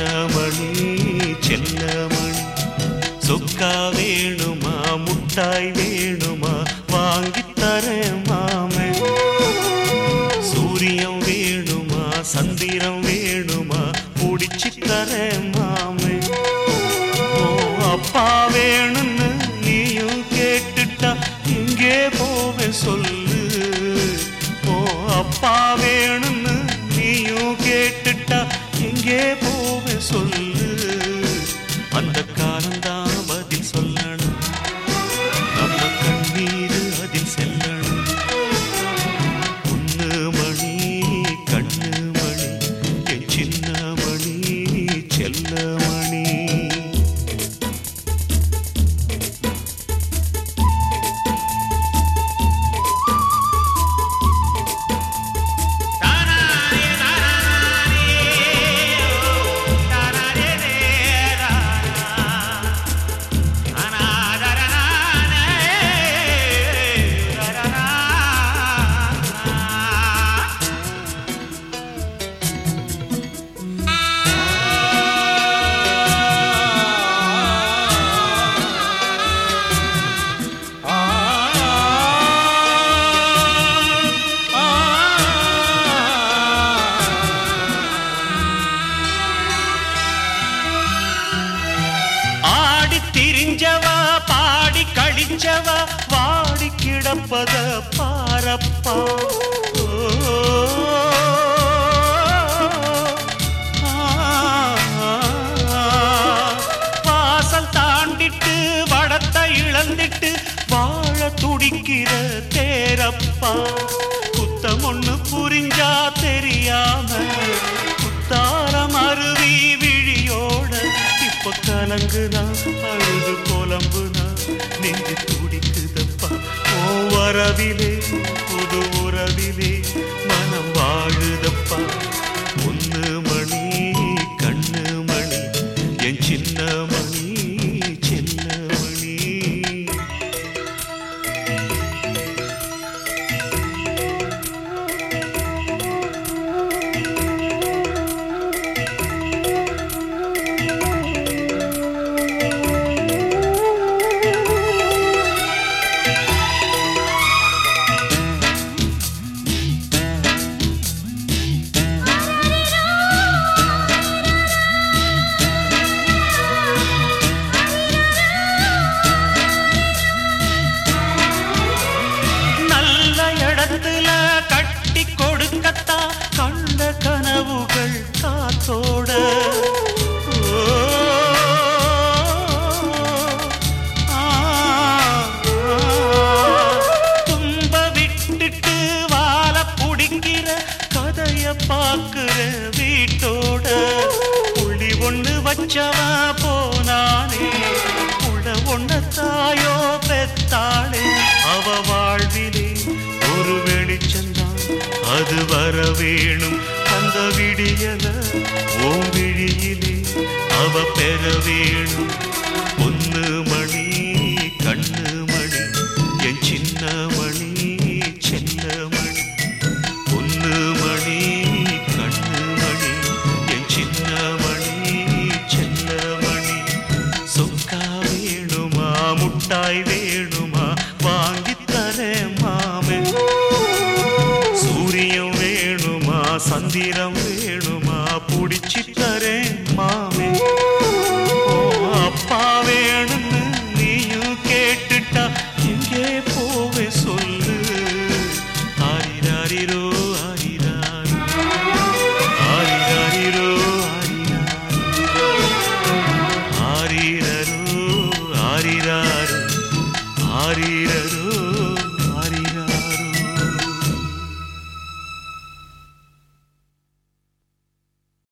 சின்னமணி செல்லமணி சொக்கா வேணுமா முட்டாய் வேணுமா வாங்கித் தரேன் மாமே சூரியம் வேணுமா சந்திரம் வேணுமா புடிச்சு தரேன் மாமே ஓ அப்பா வேணும்னு நீயும் கேட்டுட்டா இங்கே போவே சொல்லு ஓ அப்பா வேணும்னு நீயும் கேட்டுட்டா இங்கே போவே சொல்லு அந்த காலம்தான் பதில் சொல்லணும் நம்ம கண்ணீர் அதில் செல்லணும் பொண்ணு மணி கண்ணு மணி என் சின்ன மணி செல்ல மணி ஆடி திரிஞ்சவா பாடி கழிஞ்சவா வாடி கிடப்பத பாரப்பா ஓ, ஆ, வாசல் தாண்டிட்டு வடத்தை இழந்திட்டு வாழ துடிக்கிற தேரப்பா குத்தம் ஒண்ணு புரிஞ்சா தெரியாம குத்தாரம் அருவி விழியோட இப்ப கலங்குனா அழுது புலம்புனா நெஞ்சு துடிக்குதப்பா ஓ வரவிலே புது உறவிலே மனம் வாழுதப்பா ஒன்னு மணி கண்ணு மணி என் சின்ன மணி சின்ன மணி நல்ல இடத்துல கட்டி கொடுக்கத்தா கண்ட கனவுகள் காத்தோட ஓ, ஆ, தும்ப விட்டுட்டு வாழ புடிக்கிற கதைய பாக்குற வீட்டோட புள்ளி ஒண்ணு வச்சவன் போனானே உள்ள ஒண்ண தாயோ பெத்தாளே அவ வாழ்விலே ஒரு வெளிச்சந்தான் அது வர வேணும் அந்த விடியல ஓம் விழியிலே அவ பெற வேணும் பொன்னு மணி கண்ணு மணி என் சின்ன மணி செல்ல மணி பொன்னு மணி கண்ணு மணி என் சின்ன மணி செல்ல மணி சொக்கா வேணுமா முட்டாய் வேணுமா வாங்கித் தரேன் மாமே சூரியம் வேணுமா சந்திரம் வேணுமா புடிச்சு தரேன் மாமே